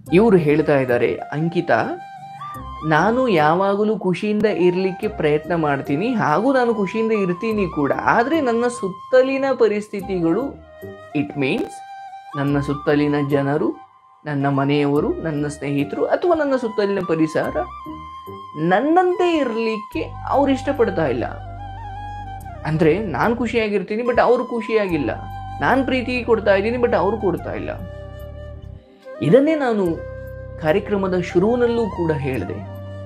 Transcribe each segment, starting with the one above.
ಇವರು ಹೇಳ್ತಾ ಇದ್ದಾರೆ ಅಂಕಿತಾ ನಾನು ಯಾವಾಗಲೂ ಖುಷಿಯಿಂದ ಇರಲಿಕ್ಕೆ ಪ್ರಯತ್ನ ಮಾಡ್ತೀನಿ ಹಾಗೂ ನಾನು ಖುಷಿಯಿಂದ ಇರ್ತೀನಿ ಕೂಡ ಆದರೆ ನನ್ನ ಸುತ್ತಲಿನ ಪರಿಸ್ಥಿತಿಗಳು ಇಟ್ ಮೀನ್ಸ್ ನನ್ನ ಸುತ್ತಲಿನ ಜನರು ನನ್ನ ಮನೆಯವರು ನನ್ನ ಸ್ನೇಹಿತರು ಅಥವಾ ನನ್ನ ಸುತ್ತಲಿನ ಪರಿಸರ ನನ್ನಂತೆ ಇರಲಿಕ್ಕೆ ಅವ್ರು ಇಷ್ಟಪಡ್ತಾ ಇಲ್ಲ ಅಂದರೆ ನಾನು ಖುಷಿಯಾಗಿರ್ತೀನಿ ಬಟ್ ಅವರು ಖುಷಿಯಾಗಿಲ್ಲ ನಾನು ಪ್ರೀತಿ ಕೊಡ್ತಾ ಇದ್ದೀನಿ ಬಟ್ ಅವರು ಕೊಡ್ತಾ ಇಲ್ಲ ಇದನ್ನೇ ನಾನು ಕಾರ್ಯಕ್ರಮದ ಶುರುವಿನಲ್ಲೂ ಕೂಡ ಹೇಳಿದೆ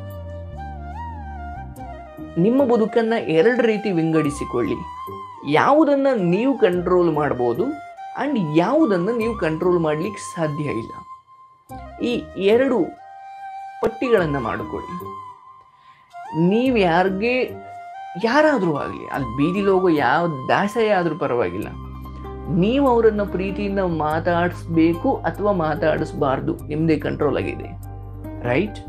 ನಿಮ್ಮ ಬದುಕನ್ನ ಎರಡು ರೀತಿ ವಿಂಗಡಿಸಿಕೊಳ್ಳಿ ಯಾವುದನ್ನ ನೀವು ಕಂಟ್ರೋಲ್ ಮಾಡ್ಬೋದು ಅಂಡ್ ಯಾವುದನ್ನ ನೀವು ಕಂಟ್ರೋಲ್ ಮಾಡ್ಲಿಕ್ಕೆ ಸಾಧ್ಯ ಇಲ್ಲ ಈ ಎರಡು ಪಟ್ಟಿಗಳನ್ನು ಮಾಡಿಕೊಳ್ಳಿ ನೀವು ಯಾರಿಗೆ ಯಾರಾದರೂ ಆಗಲಿ ಅಲ್ಲಿ ಬೀದಿಲಿ ಹೋಗೋ ಯಾವ ದಾಸೆ ಆದರೂ ಪರವಾಗಿಲ್ಲ ನೀವು ಅವರನ್ನು ಪ್ರೀತಿಯಿಂದ ಮಾತಾಡಿಸ್ಬೇಕು ಅಥವಾ ಮಾತಾಡಿಸ್ಬಾರ್ದು ನಿಮ್ಮದೇ ಕಂಟ್ರೋಲ್ ಆಗಿದೆ ರೈಟ್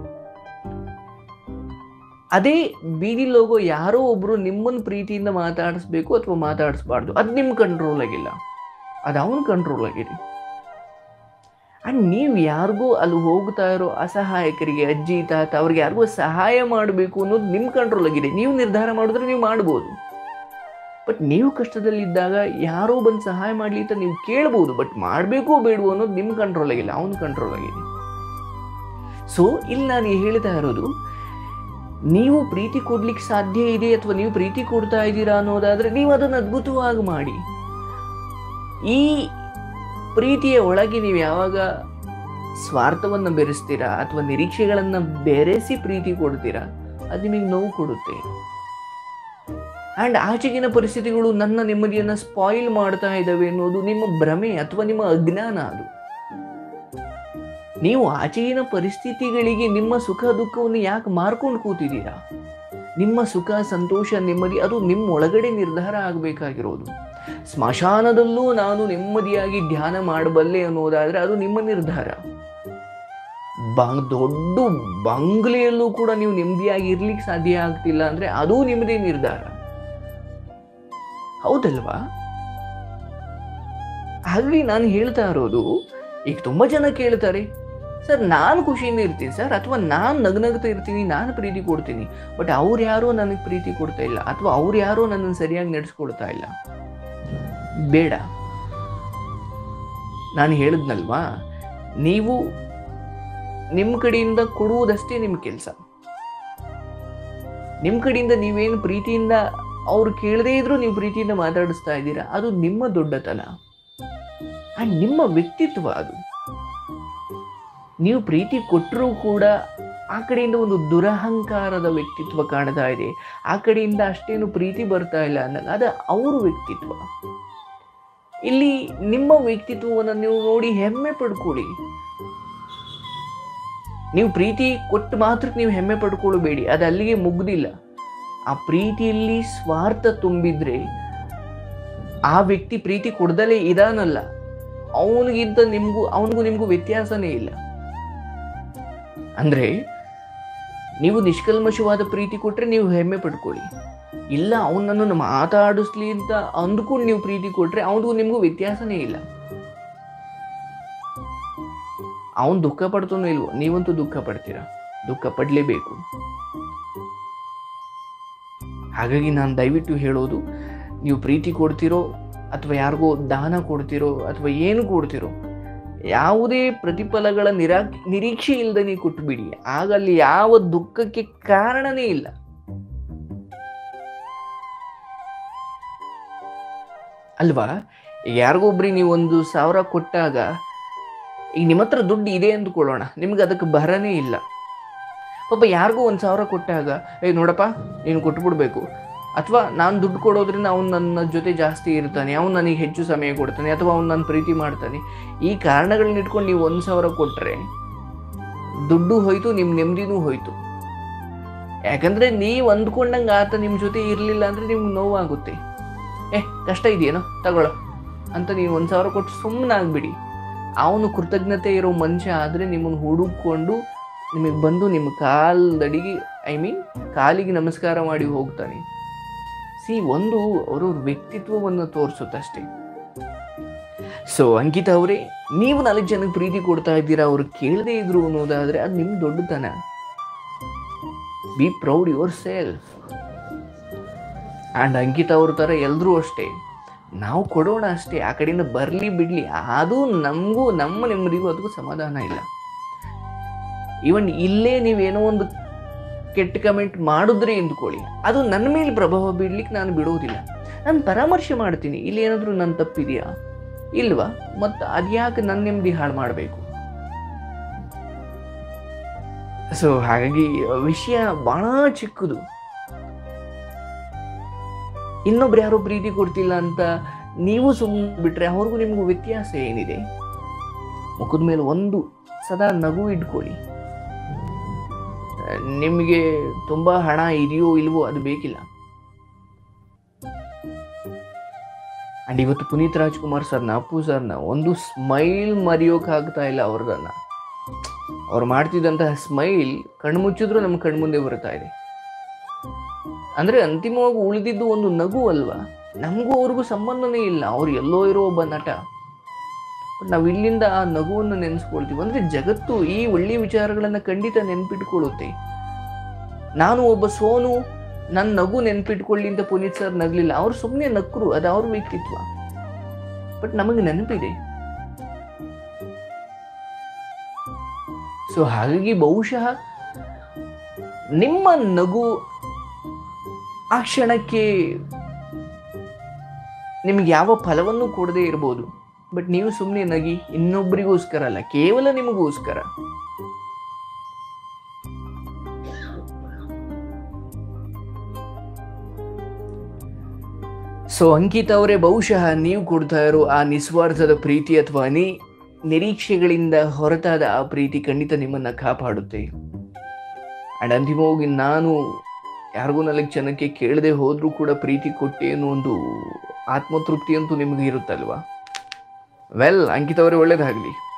ಅದೇ ಬೀದಿಲಿ ಹೋಗೋ ಯಾರೋ ಒಬ್ರು ನಿಮ್ಮನ್ನು ಪ್ರೀತಿಯಿಂದ ಮಾತಾಡಿಸ್ಬೇಕು ಅಥವಾ ಮಾತಾಡಿಸ್ಬಾರ್ದು ಅದು ನಿಮ್ಮ ಕಂಟ್ರೋಲ್ ಆಗಿಲ್ಲ ಅದು ಅವನ ಕಂಟ್ರೋಲ್ ಆಗಿದೆ ಅಂಡ್ ನೀವು ಯಾರಿಗೂ ಅಲ್ಲಿ ಹೋಗ್ತಾ ಇರೋ ಅಸಹಾಯಕರಿಗೆ ಅಜ್ಜಿ ತಾತ ಅವ್ರಿಗೆ ಯಾರಿಗೂ ಸಹಾಯ ಮಾಡಬೇಕು ಅನ್ನೋದು ನಿಮ್ಮ ಕಂಟ್ರೋಲ್ ಆಗಿದೆ ನೀವು ನಿರ್ಧಾರ ಮಾಡಿದ್ರೆ ನೀವು ಮಾಡ್ಬೋದು ಬಟ್ ನೀವು ಕಷ್ಟದಲ್ಲಿದ್ದಾಗ ಯಾರೋ ಬಂದು ಸಹಾಯ ಮಾಡಲಿ ಅಂತ ನೀವು ಕೇಳ್ಬೋದು ಬಟ್ ಮಾಡಬೇಕೋ ಬೇಡವೋ ಅನ್ನೋದು ನಿಮ್ಮ ಕಂಟ್ರೋಲ್ ಆಗಿಲ್ಲ ಅವನ ಕಂಟ್ರೋಲ್ ಆಗಿದೆ ಸೊ ಇಲ್ಲಿ ನಾನು ಹೇಳ್ತಾ ಇರೋದು ನೀವು ಪ್ರೀತಿ ಕೊಡ್ಲಿಕ್ಕೆ ಸಾಧ್ಯ ಇದೆ ಅಥವಾ ನೀವು ಪ್ರೀತಿ ಕೊಡ್ತಾ ಇದ್ದೀರಾ ಅನ್ನೋದಾದ್ರೆ ನೀವು ಅದನ್ನು ಅದ್ಭುತವಾಗಿ ಮಾಡಿ ಈ ಪ್ರೀತಿಯ ಒಳಗೆ ನೀವು ಯಾವಾಗ ಸ್ವಾರ್ಥವನ್ನು ಬೆರೆಸ್ತೀರಾ ಅಥವಾ ನಿರೀಕ್ಷೆಗಳನ್ನು ಬೆರೆಸಿ ಪ್ರೀತಿ ಕೊಡ್ತೀರಾ ಅದು ನಿಮಗೆ ನೋವು ಕೊಡುತ್ತೆ ಆ್ಯಂಡ್ ಆಚೆಗಿನ ಪರಿಸ್ಥಿತಿಗಳು ನನ್ನ ನೆಮ್ಮದಿಯನ್ನು ಸ್ಪಾಯಿಲ್ ಮಾಡ್ತಾ ಇದ್ದಾವೆ ಅನ್ನೋದು ನಿಮ್ಮ ಭ್ರಮೆ ಅಥವಾ ನಿಮ್ಮ ಅಜ್ಞಾನ ಅದು ನೀವು ಆಚೆಗಿನ ಪರಿಸ್ಥಿತಿಗಳಿಗೆ ನಿಮ್ಮ ಸುಖ ದುಃಖವನ್ನು ಯಾಕೆ ಮಾರ್ಕೊಂಡು ಕೂತಿದ್ದೀರಾ ನಿಮ್ಮ ಸುಖ ಸಂತೋಷ ನೆಮ್ಮದಿ ಅದು ನಿಮ್ಮ ಒಳಗಡೆ ನಿರ್ಧಾರ ಆಗಬೇಕಾಗಿರೋದು ಸ್ಮಶಾನದಲ್ಲೂ ನಾನು ನೆಮ್ಮದಿಯಾಗಿ ಧ್ಯಾನ ಮಾಡಬಲ್ಲೆ ಅನ್ನೋದಾದ್ರೆ ಅದು ನಿಮ್ಮ ನಿರ್ಧಾರ ಬಂಗ್ ದೊಡ್ಡ ಬಂಗ್ಲೆಯಲ್ಲೂ ಕೂಡ ನೀವು ನೆಮ್ಮದಿಯಾಗಿ ಇರ್ಲಿಕ್ಕೆ ಸಾಧ್ಯ ಆಗ್ತಿಲ್ಲ ಅಂದ್ರೆ ಅದು ನಿಮ್ಮದೇ ನಿರ್ಧಾರ ಹೌದಲ್ವಾ ಹಾಗಾಗಿ ನಾನು ಹೇಳ್ತಾ ಇರೋದು ಈಗ ತುಂಬಾ ಜನ ಕೇಳ್ತಾರೆ ಸರ್ ನಾನು ಖುಷಿಯಿಂದ ಇರ್ತೀನಿ ಸರ್ ಅಥವಾ ನಾನು ನಗ್ನಗ್ತಾ ಇರ್ತೀನಿ ನಾನು ಪ್ರೀತಿ ಕೊಡ್ತೀನಿ ಬಟ್ ಅವ್ರು ಯಾರೋ ನನಗೆ ಪ್ರೀತಿ ಕೊಡ್ತಾ ಇಲ್ಲ ಅಥವಾ ಅವ್ರು ಯಾರೋ ನನ್ನನ್ನು ಸರಿಯಾಗಿ ನಡೆಸ್ಕೊಡ್ತಾ ಇಲ್ಲ ಬೇಡ ನಾನು ಹೇಳಿದ್ನಲ್ವಾ ನೀವು ನಿಮ್ಮ ಕಡೆಯಿಂದ ಕೊಡುವುದಷ್ಟೇ ನಿಮ್ಮ ಕೆಲಸ ನಿಮ್ಮ ಕಡೆಯಿಂದ ನೀವೇನು ಪ್ರೀತಿಯಿಂದ ಅವ್ರು ಕೇಳದೇ ಇದ್ರೂ ನೀವು ಪ್ರೀತಿಯಿಂದ ಮಾತಾಡಿಸ್ತಾ ಇದ್ದೀರಾ ಅದು ನಿಮ್ಮ ದೊಡ್ಡತನ ಆ್ಯಂಡ್ ನಿಮ್ಮ ವ್ಯಕ್ತಿತ್ವ ಅದು ನೀವು ಪ್ರೀತಿ ಕೊಟ್ಟರೂ ಕೂಡ ಆ ಕಡೆಯಿಂದ ಒಂದು ದುರಹಂಕಾರದ ವ್ಯಕ್ತಿತ್ವ ಕಾಣ್ತಾ ಇದೆ ಆ ಕಡೆಯಿಂದ ಅಷ್ಟೇನು ಪ್ರೀತಿ ಬರ್ತಾ ಇಲ್ಲ ಅಂದಾಗ ಅದು ಅವ್ರ ವ್ಯಕ್ತಿತ್ವ ಇಲ್ಲಿ ನಿಮ್ಮ ವ್ಯಕ್ತಿತ್ವವನ್ನು ನೀವು ನೋಡಿ ಹೆಮ್ಮೆ ಪಡ್ಕೊಳ್ಳಿ ನೀವು ಪ್ರೀತಿ ಕೊಟ್ಟು ಮಾತ್ರ ನೀವು ಹೆಮ್ಮೆ ಪಡ್ಕೊಳ್ಬೇಡಿ ಅದು ಅಲ್ಲಿಗೆ ಮುಗ್ದಿಲ್ಲ ಆ ಪ್ರೀತಿಯಲ್ಲಿ ಸ್ವಾರ್ಥ ತುಂಬಿದ್ರೆ ಆ ವ್ಯಕ್ತಿ ಪ್ರೀತಿ ಕೊಡ್ದಲೇ ಇದಾನಲ್ಲ ಅವನಿಗಿಂತ ನಿಮ್ಗೂ ಅವನಿಗೂ ನಿಮಗೂ ವ್ಯತ್ಯಾಸನೇ ಇಲ್ಲ ಅಂದ್ರೆ ನೀವು ನಿಷ್ಕಲ್ಮಶವಾದ ಪ್ರೀತಿ ಕೊಟ್ರೆ ನೀವು ಹೆಮ್ಮೆ ಪಡ್ಕೊಳ್ಳಿ ಇಲ್ಲ ಅವನನ್ನು ಮಾತಾಡಿಸ್ಲಿ ಅಂತ ಅಂದ್ಕೊಂಡು ನೀವು ಪ್ರೀತಿ ಕೊಟ್ರೆ ಅವನಿಗೂ ನಿಮಗೂ ವ್ಯತ್ಯಾಸನೇ ಇಲ್ಲ ಅವನು ದುಃಖ ಪಡ್ತಾನೋ ಇಲ್ವೋ ನೀವಂತೂ ದುಃಖ ಪಡ್ತೀರಾ ದುಃಖ ಪಡಲೇಬೇಕು ಹಾಗಾಗಿ ನಾನು ದಯವಿಟ್ಟು ಹೇಳೋದು ನೀವು ಪ್ರೀತಿ ಕೊಡ್ತಿರೋ ಅಥವಾ ಯಾರಿಗೋ ದಾನ ಕೊಡ್ತಿರೋ ಅಥವಾ ಏನು ಕೊಡ್ತಿರೋ ಯಾವುದೇ ಪ್ರತಿಫಲಗಳ ನಿರಾ ನಿರೀಕ್ಷೆ ಇಲ್ಲದೆ ನೀವು ಕೊಟ್ಟುಬಿಡಿ ಆಗ ಅಲ್ಲಿ ಯಾವ ದುಃಖಕ್ಕೆ ಕಾರಣನೇ ಇಲ್ಲ ಅಲ್ವಾ ಈಗ ಯಾರಿಗೊಬ್ರಿಗೆ ನೀವು ಒಂದು ಸಾವಿರ ಕೊಟ್ಟಾಗ ಈಗ ನಿಮ್ಮ ಹತ್ರ ದುಡ್ಡು ಇದೆ ಅಂದ್ಕೊಳ್ಳೋಣ ನಿಮ್ಗೆ ಅದಕ್ಕೆ ಬರನೇ ಇಲ್ಲ ಪಾಪ ಯಾರಿಗೂ ಒಂದು ಸಾವಿರ ಕೊಟ್ಟಾಗ ಏ ನೋಡಪ್ಪ ನೀನು ಕೊಟ್ಬಿಡ್ಬೇಕು ಅಥವಾ ನಾನು ದುಡ್ಡು ಕೊಡೋದ್ರಿಂದ ಅವ್ನು ನನ್ನ ಜೊತೆ ಜಾಸ್ತಿ ಇರ್ತಾನೆ ಅವ್ನು ನನಗೆ ಹೆಚ್ಚು ಸಮಯ ಕೊಡ್ತಾನೆ ಅಥವಾ ಅವ್ನು ನನ್ನ ಪ್ರೀತಿ ಮಾಡ್ತಾನೆ ಈ ಕಾರಣಗಳನ್ನ ಇಟ್ಕೊಂಡು ನೀವು ಒಂದು ಸಾವಿರ ಕೊಟ್ಟರೆ ದುಡ್ಡು ಹೋಯ್ತು ನಿಮ್ಮ ನೆಮ್ಮದಿನೂ ಹೋಯ್ತು ಯಾಕಂದ್ರೆ ನೀವು ಅಂದ್ಕೊಂಡಂಗೆ ಆತ ನಿಮ್ಮ ಜೊತೆ ಇರಲಿಲ್ಲ ಅಂದರೆ ನಿಮ್ಗೆ ನೋವಾಗುತ್ತೆ ಏ ಕಷ್ಟ ಇದೆಯೇನೋ ತಗೊಳ್ಳೋ ಅಂತ ನೀವು ಒಂದು ಸಾವಿರ ಕೊಟ್ಟು ಸುಮ್ಮನೆ ಆಗ್ಬಿಡಿ ಅವನು ಕೃತಜ್ಞತೆ ಇರೋ ಮನುಷ್ಯ ಆದರೆ ನಿಮ್ಮನ್ನು ಹುಡುಕೊಂಡು ನಿಮಗೆ ಬಂದು ನಿಮ್ಮ ಕಾಲ್ದಡಿಗೆ ಐ ಮೀನ್ ಕಾಲಿಗೆ ನಮಸ್ಕಾರ ಮಾಡಿ ಹೋಗ್ತಾನೆ ಸಿ ಒಂದು ಅವ್ರವ್ರ ವ್ಯಕ್ತಿತ್ವವನ್ನು ತೋರಿಸುತ್ತಷ್ಟೇ ಸೊ ಅಂಕಿತ ಅವರೇ ನೀವು ನಾಲ್ಕು ಜನಕ್ಕೆ ಪ್ರೀತಿ ಕೊಡ್ತಾ ಇದ್ದೀರಾ ಅವ್ರು ಕೇಳದೇ ಇದ್ರು ಅನ್ನೋದಾದ್ರೆ ಅದು ನಿಮ್ಮ ದೊಡ್ಡತನ be proud yourself and Ankita ಅವ್ರ ಥರ ಎಲ್ಲರೂ ಅಷ್ಟೇ ನಾವು ಕೊಡೋಣ ಅಷ್ಟೇ ಆ ಕಡೆಯಿಂದ ಬರಲಿ ಬಿಡಲಿ ಅದು ನಮಗೂ ನಮ್ಮ ನೆಮ್ಮದಿಗೂ ಅದಕ್ಕೂ ಸಮಾಧಾನ ಇಲ್ಲ ಈವನ್ ಇಲ್ಲೇ ನೀವೇನೋ ಒಂದು ಕೆಟ್ಟ ಕಮೆಂಟ್ ಮಾಡಿದ್ರೆ ಎಂದುಕೊಳ್ಳಿ ಅದು ನನ್ನ ಮೇಲೆ ಪ್ರಭಾವ ಬೀಳ್ಲಿಕ್ಕೆ ನಾನು ಬಿಡೋದಿಲ್ಲ ನಾನು ಪರಾಮರ್ಶೆ ಮಾಡ್ತೀನಿ ಇಲ್ಲಿ ಏನಾದರೂ ನನ್ನ ತಪ್ಪಿದೆಯಾ ಇಲ್ವಾ ಮತ್ತು ಅದ್ಯಾಕೆ ನನ್ನ ನೆಮ್ಮದಿ ಹಾಳು ಮಾಡಬೇಕು ಸೊ ಹಾಗಾಗಿ ವಿಷಯ ಬಹಳ ಚಿಕ್ಕದು ಇನ್ನೊಬ್ರು ಯಾರೋ ಪ್ರೀತಿ ಕೊಡ್ತಿಲ್ಲ ಅಂತ ನೀವು ಸುಮ್ಮನೆ ಬಿಟ್ರೆ ಅವ್ರಿಗೂ ನಿಮಗೂ ವ್ಯತ್ಯಾಸ ಏನಿದೆ ಮುಖದ ಮೇಲೆ ಒಂದು ಸದಾ ನಗು ಇಟ್ಕೊಳ್ಳಿ ನಿಮಗೆ ತುಂಬಾ ಹಣ ಇದೆಯೋ ಇಲ್ವೋ ಅದು ಬೇಕಿಲ್ಲ ಅಂಡ್ ಇವತ್ತು ಪುನೀತ್ ರಾಜ್ಕುಮಾರ್ ಸರ್ನ ಅಪ್ಪು ಸರ್ನ ಒಂದು ಸ್ಮೈಲ್ ಮರೆಯೋಕ್ಕಾಗ್ತಾ ಇಲ್ಲ ಅವ್ರದನ್ನ ಅವ್ರು ಮಾಡ್ತಿದ್ದಂತಹ ಸ್ಮೈಲ್ ಕಣ್ಮುಚ್ಚಿದ್ರು ನಮ್ಮ ಕಣ್ಮುಂದೆ ಬರ್ತಾ ಇದೆ ಅಂದ್ರೆ ಅಂತಿಮವಾಗಿ ಉಳಿದಿದ್ದು ಒಂದು ನಗು ಅಲ್ವಾ ನಮಗೂ ಅವ್ರಿಗೂ ಸಂಬಂಧನೇ ಇಲ್ಲ ಅವ್ರು ಎಲ್ಲೋ ಇರೋ ಒಬ್ಬ ನಟ ಬಟ್ ನಾವು ಇಲ್ಲಿಂದ ಆ ನಗುವನ್ನು ನೆನೆಸ್ಕೊಳ್ತೀವಿ ಅಂದ್ರೆ ಜಗತ್ತು ಈ ಒಳ್ಳೆಯ ವಿಚಾರಗಳನ್ನ ಖಂಡಿತ ನೆನ್ಪಿಟ್ಕೊಳ್ಳುತ್ತೆ ನಾನು ಒಬ್ಬ ಸೋನು ನನ್ನ ನಗು ನೆನ್ಪಿಟ್ಕೊಳ್ಳಿ ಅಂತ ಪುನೀತ್ ಸರ್ ನಗ್ಲಿಲ್ಲ ಅವ್ರು ಸುಮ್ಮನೆ ನಕ್ರು ಅದು ಅವ್ರ ವ್ಯಕ್ತಿತ್ವ ಬಟ್ ನಮಗೆ ನೆನಪಿದೆ ಸೊ ಹಾಗಾಗಿ ಬಹುಶಃ ನಿಮ್ಮ ನಗು ಆ ಕ್ಷಣಕ್ಕೆ ನಿಮ್ಗೆ ಯಾವ ಫಲವನ್ನು ಕೊಡದೇ ಇರ್ಬೋದು ಬಟ್ ನೀವು ಸುಮ್ಮನೆ ನಗಿ ಇನ್ನೊಬ್ಬರಿಗೋಸ್ಕರ ಅಲ್ಲ ಕೇವಲ ನಿಮಗೋಸ್ಕರ ಸೊ ಅಂಕಿತ್ ಅವರೇ ಬಹುಶಃ ನೀವು ಕೊಡ್ತಾ ಇರೋ ಆ ನಿಸ್ವಾರ್ಥದ ಪ್ರೀತಿ ಅಥವಾ ಅನಿ ನಿರೀಕ್ಷೆಗಳಿಂದ ಹೊರತಾದ ಆ ಪ್ರೀತಿ ಖಂಡಿತ ನಿಮ್ಮನ್ನ ಕಾಪಾಡುತ್ತೆ ಅಂಡ್ ಅಂತಿಮವಾಗಿ ನಾನು ಯಾರಿಗೂ ನಾಲ್ಕು ಜನಕ್ಕೆ ಕೇಳದೆ ಹೋದ್ರೂ ಕೂಡ ಪ್ರೀತಿ ಕೊಟ್ಟೆ ಅನ್ನೋ ಒಂದು ಆತ್ಮತೃಪ್ತಿ ಅಂತೂ ನಿಮಗೆ ಇರುತ್ತಲ್ವಾ ವೆಲ್ ಅಂಕಿತ್ ಅವರೇ ಒಳ್ಳೇದಾಗಲಿ